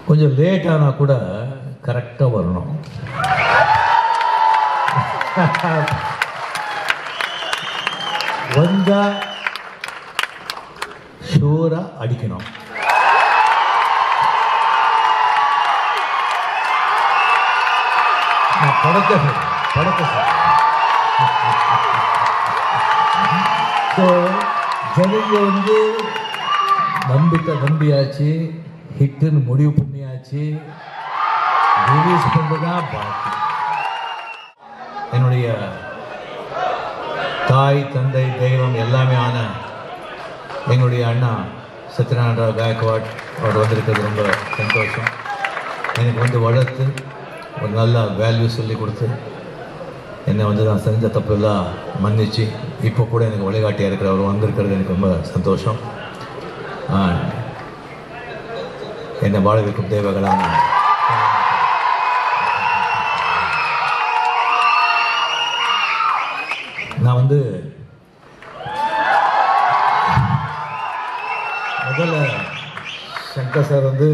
கொஞ்சம் லேட் ஆனால் கூட கரெக்டாக வரணும் வந்தா ஷூரா அடிக்கணும் நான் படத்தை சொல்றேன், படத்தை சொல்றேன். ஸோ ஜனங்க வந்து நம்பிட்ட நம்பியாச்சு ஹிட்டுன்னு முடிவு பண்ணியாச்சு ரிலீஸ் பண்ணுறதுதான் பாக்கி என்னுடைய தாய் தந்தை தெய்வம் எல்லாமே ஆன எங்களுடைய அண்ணா சத்யநாராயண ராவ் காயக்வாட் அவர் வந்திருக்கிறது ரொம்ப சந்தோஷம் எனக்கு வந்து வளர்த்து ஒரு நல்ல வேல்யூ சொல்லி கொடுத்து என்னை வந்து நான் செஞ்ச தப்பெல்லாம் மன்னிச்சு இப்போ கூட எனக்கு வழிகாட்டியாக இருக்கிற அவர் வந்திருக்கிறது எனக்கு ரொம்ப சந்தோஷம் And என்னை வாழ வைக்கும் தேவகளான நான் வந்து முதல்ல சங்கர் சார் வந்து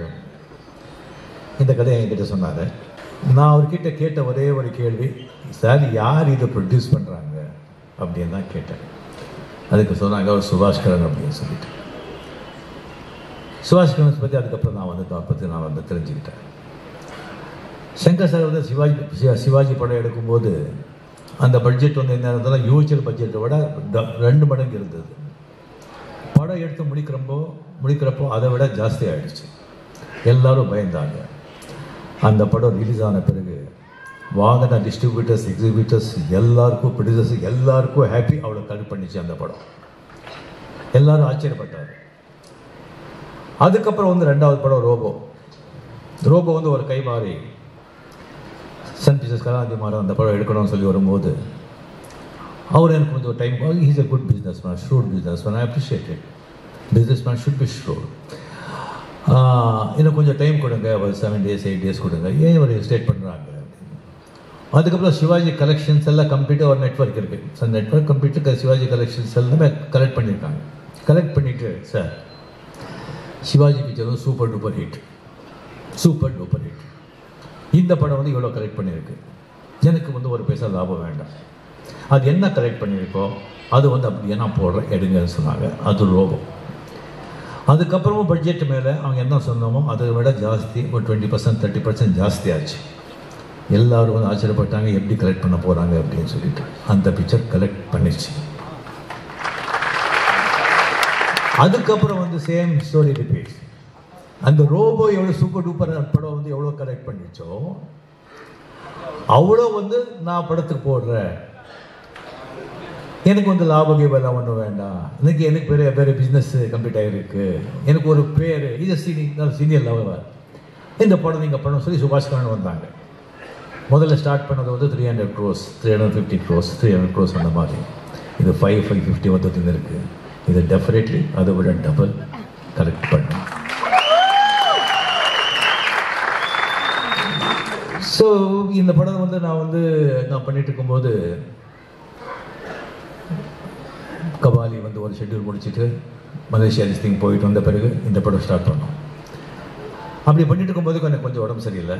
இந்த கதையை என்கிட்ட சொன்னார் நான் அவர்கிட்ட கேட்ட ஒரே ஒரு கேள்வி சார் யார் இதை ப்ரொடியூஸ் பண்ணுறாங்க அப்படின்னு தான் கேட்டேன் அதுக்கு சொன்னாங்க அவர் சுபாஷ்கரன் அப்படின்னு சொல்லிட்டு சுபாஷ்கரன் பற்றி அதுக்கப்புறம் நான் வந்து அதை பற்றி நான் வந்து தெரிஞ்சுக்கிட்டேன் சங்கர் சார் வந்து சிவாஜி சிவா- சிவாஜி படம் எடுக்கும்போது அந்த பட்ஜெட் வந்து என்ன இருந்ததுன்னா யூஜுவல் பட்ஜெட்டை விட ட- ரெண்டு மடங்கு இருந்தது படம் எடுத்து முடிக்கிறப்போ முடிக்கிறப்போ அதை விட ஜாஸ்தி ஆயிடுச்சு எல்லாரும் பயந்தாங்க அந்த படம் ரிலீஸ் ஆன பிறகு வாங்கின டிஸ்ட்ரிபியூட்டர்ஸ் எக்ஸிபியூட்டர்ஸ் எல்லாருக்கும் ப்ரொடியூசர்ஸ் எல்லாருக்கும் ஹாப்பி அவ்வளோ கலெக்ட் பண்ணிச்சு அந்த படம் எல்லாரும் ஆச்சரியப்பட்டார் அதுக்கப்புறம் வந்து ரெண்டாவது படம் ரோபோ ரோபோ வந்து ஒரு கை மாறி சன் பிக்சர்ஸ் கலாநிதி மாறன் அந்த படம் எடுக்கணும்னு சொல்லி வரும்போது அவர் எனக்கு கொஞ்சம் time he's a good businessman should businessman I appreciate it businessman should be should இன்னும் கொஞ்சம் டைம் கொடுங்க ஒரு செவன் டேஸ் எயிட் டேஸ் கொடுங்க ஏன் ஒரு ஸ்டேட் பண்ணுறாங்க அதுக்கப்புறம் சிவாஜி கலெக்ஷன்ஸ் எல்லாம் கம்ப்ளீட்டாக ஒரு நெட்ஒர்க் இருக்குது ஸோ நெட்ஒர்க் கம்ப்ளீட்டாக சிவாஜி கலெக்ஷன்ஸ் எல்லாமே கலெக்ட் பண்ணியிருக்காங்க கலெக்ட் பண்ணிவிட்டு சார் சிவாஜி பிக்சர் வந்து super duper hit super duper hit இந்த படம் வந்து இவ்வளோ கலெக்ட் பண்ணியிருக்கு எனக்கு வந்து ஒரு பைசா லாபம் வேண்டாம் அது என்ன கலெக்ட் பண்ணியிருக்கோ அது வந்து அப்படியே நான் போடுறேன் எடுங்கன்னு சொன்னாங்க அது ரோபம் அதுக்கப்புறமும் பட்ஜெட் மேலே அவங்க என்ன சொன்னோமோ அதை விட ஜாஸ்தி ஒரு டுவெண்ட்டி பர்சன்ட் தேர்ட்டி பர்சன்ட் ஜாஸ்தி ஆச்சு எல்லாரும் வந்து ஆச்சரியப்பட்டாங்க எப்படி கலெக்ட் பண்ண போகிறாங்க அப்படின்னு சொல்லிட்டு அந்த பிக்சர் கலெக்ட் பண்ணிடுச்சு அதுக்கப்புறம் வந்து சேம் ஸ்டோரி ரிப்பீட் அந்த ரோபோ எவ்வளோ சூப்பர் டூப்பர் படம் வந்து எவ்வளோ கலெக்ட் பண்ணிச்சோ அவ்வளோ வந்து நான் படத்துக்கு போடுறேன் எனக்கு வந்து லாபம் எல்லாம் ஒன்றும் வேண்டாம் எனக்கு எனக்கு பெரிய வேறு பிஸ்னஸ் கம்ப்ளீட் ஆகிருக்கு எனக்கு ஒரு பேர் இது சீனியர் சீனியர் லெவல் இந்த படம் நீங்கள் படம் சொல்லி சுபாஷ் கரன் வந்தாங்க முதல்ல ஸ்டார்ட் பண்ணது வந்து three hundred crores three hundred fifty crores three hundred crores அந்த மாதிரி இது ஃபைவ் ஃபைவ் ஃபிஃப்டி வந்து இருக்குது இது டெஃபினெட்லி அதை விட டபுள் கலெக்ட் பண்ணும் ஸோ இந்த படம் வந்து நான் வந்து நான் பண்ணிட்டு இருக்கும்போது கபாலி வந்து ஒரு ஷெட்யூல் முடிச்சுட்டு மலேசியா லிஸ்டிங் போயிட்டு வந்த பிறகு இந்த படம் ஸ்டார்ட் பண்ணோம் அப்படி பண்ணிட்டு இருக்கும்போது எனக்கு கொஞ்சம் உடம்பு சரியில்லை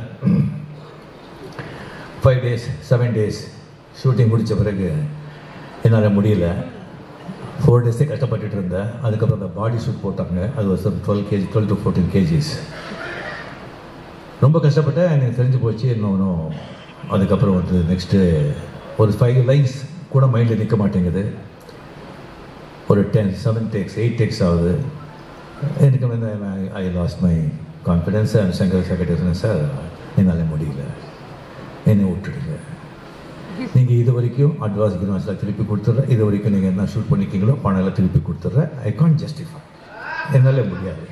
five days seven days shooting முடித்த பிறகு என்னால் முடியல ஃபோர் டேஸே கஷ்டப்பட்டுட்டு இருந்தேன் அதுக்கப்புறம் அந்த பாடி சூட் போட்டாங்க அது ஒரு twelve KG twelve to fourteen KGs ரொம்ப கஷ்டப்பட்டேன் எனக்கு தெரிஞ்சு போச்சு இன்னொன்றும் அதுக்கப்புறம் வந்து நெக்ஸ்ட்டு ஒரு ஃபைவ் லைன்ஸ் கூட மைண்டில் நிற்க மாட்டேங்குது ஒரு ten seven takes eight takes ஆகுது எனக்கு வந்து I lost my confidence and Shankar secretary sir என்னால் முடியல என்னை விட்டுடுங்க நீங்கள் இது வரைக்கும் அட்வான்ஸ் கிட்வான்ஸ்லாம் திருப்பி கொடுத்துட்றேன் இது வரைக்கும் நீங்கள் என்ன ஷூட் பண்ணிக்கிங்களோ பணம் எல்லாம் திருப்பி கொடுத்துட்றேன் ஐ கான் ஜஸ்டிஃபை என்னால் முடியாது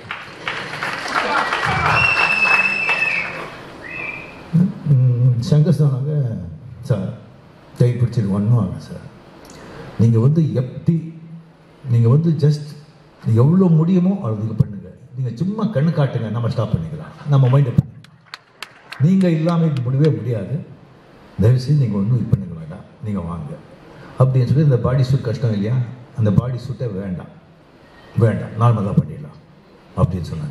ம், சங்கர் சொன்னாங்க சார் கை பிடிச்சிட்டு ஒன்றும் ஆகல சார் நீங்கள் வந்து எப்படி நீங்கள் வந்து ஜஸ்ட் எவ்வளோ முடியுமோ அதுக்கு பண்ணுங்க நீங்கள் சும்மா கண்ணு காட்டுங்க நம்ம ஸ்டாப் பண்ணிக்கலாம் நம்ம மைண்டை பண்ணுங்க நீங்கள் இல்லாமல் இது முடியவே முடியாது தயவுசெய்து நீங்கள் ஒன்றும் இது பண்ணுங்க வேண்டாம் நீங்கள் வாங்க அப்படின்னு சொல்லி இந்த பாடி சூட் கஷ்டம் இல்லையா அந்த பாடி சூட்டே வேண்டாம் வேண்டாம் நார்மலாக பண்ணிடலாம் அப்படின்னு சொன்னாங்க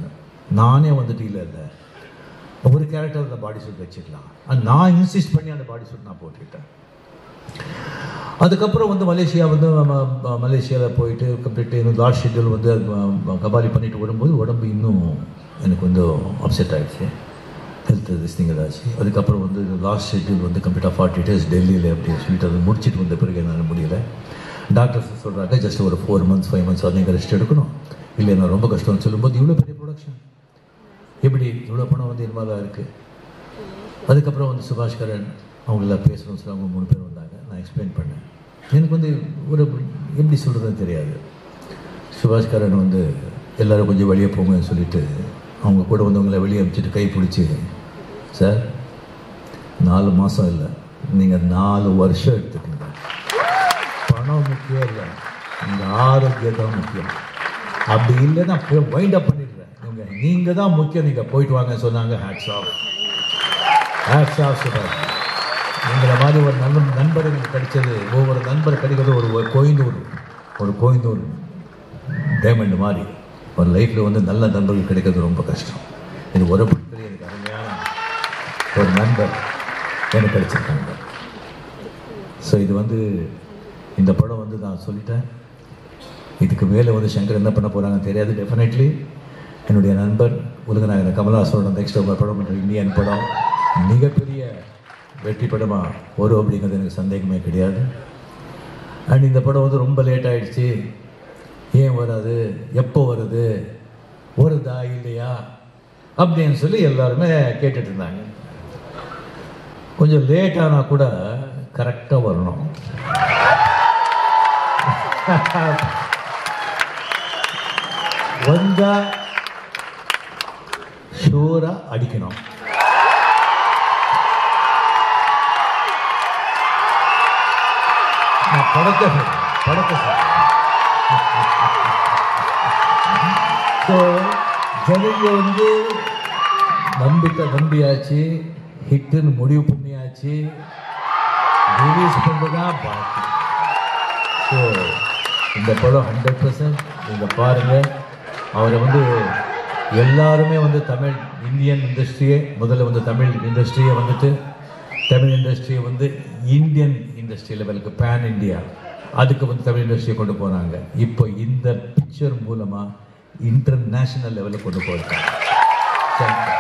நானே வந்துட்டு இல்லை இல்லை ஒரு கேரக்டர் அந்த பாடி சூட் வச்சுக்கலாம் அது நான் இன்சிஸ்ட் பண்ணி அந்த பாடி சூட் நான் போட்டுக்கிட்டேன் அதுக்கப்புறம் வந்து மலேசியா வந்து மலேசியாவில் போயிட்டு கம்ப்ளீட் இன்னும் லாஸ்ட் ஷெட்யூல் வந்து அது கபாலி பண்ணிட்டு வரும்போது உடம்பு இன்னும் எனக்கு வந்து அப்செட் ஆகிடுச்சு ஹெல்த் திஸ்டிங் ஏதாச்சு அதுக்கப்புறம் வந்து லாஸ்ட் ஷெட்யூல் வந்து கம்ப்ளீட்டாக ஃபார்ட்டி டேஸ் டெல்லியில் அப்படின்னு சொல்லிட்டு அது முடிச்சிட்டு வந்த பிறகு என்னால் முடியல டாக்டர்ஸ் சொல்கிறாங்க ஜஸ்ட் ஒரு ஃபோர் மந்த்ஸ் ஃபைவ் மந்த்ஸ் வந்து ரெஸ்ட் எடுக்கணும் இல்லை நான் ரொம்ப கஷ்டம்னு சொல்லும்போது இவ்வளோ பெரிய ப்ரொடக்ஷன் எப்படி இவ்வளோ பணம் வந்து இன்வால்வ் இருக்குது அதுக்கப்புறம் வந்து சுபாஷ்கரன் அவங்கள பேசணும்னு சொல்லி அவங்க மூணு பேர் வந்தாங்க நான் எக்ஸ்பிளைன் பண்ணேன் எனக்கு வந்து ஒரு எப்படி சொல்கிறதுன்னு தெரியாது சுபாஷ்கரன் வந்து எல்லோரும் கொஞ்சம் வெளியே போங்கன்னு சொல்லிட்டு அவங்க கூட வந்தவங்களை வெளியே அனுப்பிச்சிட்டு கை பிடிச்சி சார் நாலு மாதம் இல்லை நீங்கள் நாலு வருஷம் எடுத்துக்கங்க பணம் முக்கியம் இல்லை இந்த ஆரோக்கியம் தான் முக்கியம் அப்படி இல்லைன்னா வைண்ட் அப் பண்ணிடுறேன் இவங்க நீங்கள் தான் முக்கியம் நீங்கள் போயிட்டு வாங்கன்னு சொன்னாங்க ஹேட்ஸ் ஆஃப் ஹேட்ஸ் ஆஃப் சுபாஷ் எங்களை மாதிரி ஒரு நண்பன் நண்பர் எனக்கு கிடைச்சது ஒவ்வொரு நண்பர் கிடைக்கிறது ஒரு ஒரு கோயந்தூர் ஒரு கோயந்தூர் டைமண்ட் மாதிரி ஒரு லைஃப்பில் வந்து நல்ல நண்பர்கள் கிடைக்கிறது ரொம்ப கஷ்டம் இது ஒரு படத்தில் எனக்கு அருமையான ஒரு நண்பர் எனக்கு கிடைச்சிருக்காங்க ஸோ இது வந்து இந்த படம் வந்து நான் சொல்லிட்டேன் இதுக்கு மேலே வந்து சங்கர் என்ன பண்ண போகிறாங்கன்னு தெரியாது டெஃபினெட்லி என்னுடைய நண்பர் உலகநாயகன் கமலஹாசனோட நெக்ஸ்ட் ஒரு படம் பண்ணுற இந்தியன் படம் மிகப்பெரிய வெற்றி படமாக வரும் அப்படிங்கிறது எனக்கு சந்தேகமே கிடையாது அண்ட் இந்த படம் வந்து ரொம்ப லேட் ஆகிடுச்சு ஏன் வராது எப்போ வருது வருதா இல்லையா அப்படின்னு சொல்லி எல்லாருமே கேட்டுட்டு இருந்தாங்க கொஞ்சம் லேட் ஆனால் கூட கரெக்டாக வரணும் வந்தா ஷூரா அடிக்கணும் நான் படத்தை சொல்றேன், படத்தை ஸோ ஜனங்க வந்து நம்பிக்கை நம்பியாச்சு ஹிட்டுன்னு முடிவு பண்ணியாச்சு ரிலீஸ் பண்ணுறதா பாக்கி ஸோ இந்த படம் ஹண்ட்ரட் பர்சன்ட் நீங்கள் பாருங்கள் அவரை வந்து எல்லாருமே வந்து தமிழ் இந்தியன் இண்டஸ்ட்ரியே முதல்ல வந்து தமிழ் இண்டஸ்ட்ரியை வந்துட்டு தமிழ் இண்டஸ்ட்ரியை வந்து இந்தியன் இண்டஸ்ட்ரி லெவலுக்கு பேன் இந்தியா அதுக்கு வந்து தமிழ் இண்டஸ்ட்ரியை கொண்டு போனாங்க இப்போ இந்த பிக்சர் மூலமாக இன்டர்நேஷ்னல் லெவலில் கொண்டு போயிருக்காங்க சங்கர்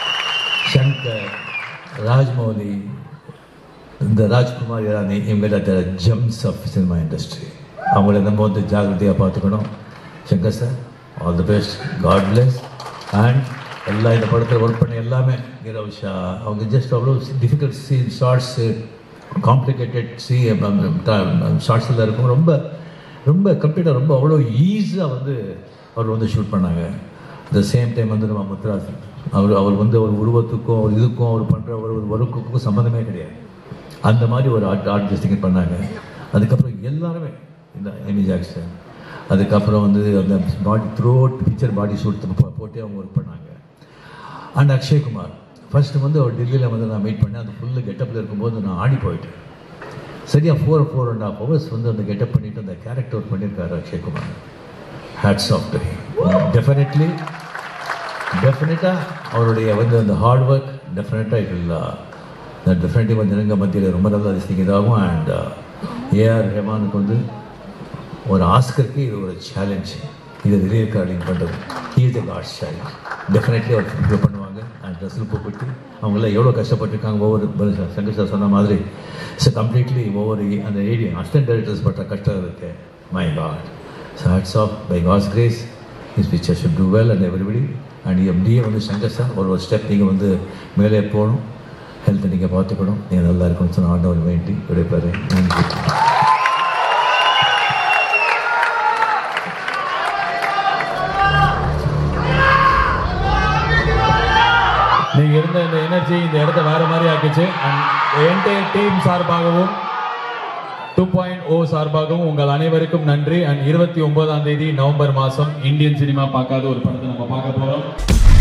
சங்கர் ராஜ்மௌலி இந்த ராஜ்குமார் இரானி இவங்க ஜெம்ஸ் ஆஃப் சினிமா இண்டஸ்ட்ரி அவங்கள நம்ம வந்து ஜாகிரதையாக பார்த்துக்கணும் Shankar sir all the best God bless and எல்லா இந்த படத்தில் ஒர்க் பண்ண எல்லாமே நிரவ் ஷா அவங்க ஜஸ்ட் அவ்வளோ டிஃபிகல்ட் சீன் ஷார்ட்ஸு காம்ப்ளிகேட்டட் சி ஷார்ட்ஸில் இருக்கும் ரொம்ப ரொம்ப கம்ப்ளீட்டாக ரொம்ப அவ்வளோ ஈஸியாக வந்து அவர் வந்து ஷூட் பண்ணாங்க த சேம் டைம் வந்து நம்ம முத்ராஜ் அவர் அவர் வந்து ஒரு உருவத்துக்கும் அவர் இதுக்கும் அவர் பண்ணுற ஒரு ஒரு ஒர்க்குக்கும் சம்மந்தமே கிடையாது அந்த மாதிரி ஒரு ஆர்ட் ஆர்ட் ஜஸ்டிங் பண்ணாங்க அதுக்கப்புறம் எல்லாருமே இந்த எமி ஜாக்சன் அதுக்கப்புறம் வந்து அந்த body throughout picture body suit போட்டு அவங்க ஒர்க் பண்ணாங்க அண்ட் அக்ஷய்குமார் ஃபர்ஸ்ட் வந்து அவர் டெல்லியில் வந்து நான் மீட் பண்ணேன் அந்த ஃபுல்லு கெட்டப்பில் இருக்கும்போது நான் ஆடி போயிட்டேன் சரியா four four and half hours வந்து அந்த கெட்டப் பண்ணிட்டு அந்த கேரக்டர் ஒர்க் பண்ணியிருக்காரு Akshay Kumar hats off to definitely டெஃபினட்டாக அவருடைய வந்து அந்த ஹார்ட் ஒர்க் டெஃபினட்டாக இட் இல்லை டெஃபினெட்லி வந்து ஜனங்க மத்தியில் ரொம்ப நல்லா லிஸ்டிங் இதாகும் அண்ட் ஏஆர் ரஹ்மானுக்கு வந்து ஒரு ஆஸ்கருக்கு இது ஒரு சேலஞ்ச் இது ரிலீவ் ரெக்கார்டிங் பண்ணுறது is a God's challenge definitely அவர் ஃபுல்ஃபில் பண்ணுவாங்க அண்ட் ட்ரெஸ்ஸில் போட்டு அவங்களாம் எவ்வளோ கஷ்டப்பட்டிருக்காங்க ஒவ்வொரு சங்கர் சார் சொன்ன மாதிரி ஸோ கம்ப்ளீட்லி ஒவ்வொரு அந்த ஏரியா அசிஸ்டன்ட் டைரக்டர்ஸ் பட்ட கஷ்டம் இருக்கு my God so hats off by God's grace is picture should do well and everybody and எம்டிஏ வந்து சங்கர் சார் ஒரு ஒரு ஸ்டெப் நீங்கள் வந்து மேலே போகணும் ஹெல்த்தை நீங்கள் பார்த்துக்கணும் நீங்கள் நல்லா இருக்கணும்னு சொன்ன ஆண்டவர் வேண்டி விடைபெறேன் நன்றி நீங்க இருந்த இந்த எனர்ஜி இந்த இடத்த வேற மாதிரி ஆக்குச்சு அண்ட் என்டையர் டீம் சார்பாகவும் டூ பாயிண்ட் ஓ சார்பாகவும் உங்கள் அனைவருக்கும் நன்றி அண்ட் இருபத்தி ஒன்பதாம் தேதி நவம்பர் மாதம் இந்தியன் சினிமா பார்க்காத ஒரு படத்தை நம்ம பார்க்க போறோம்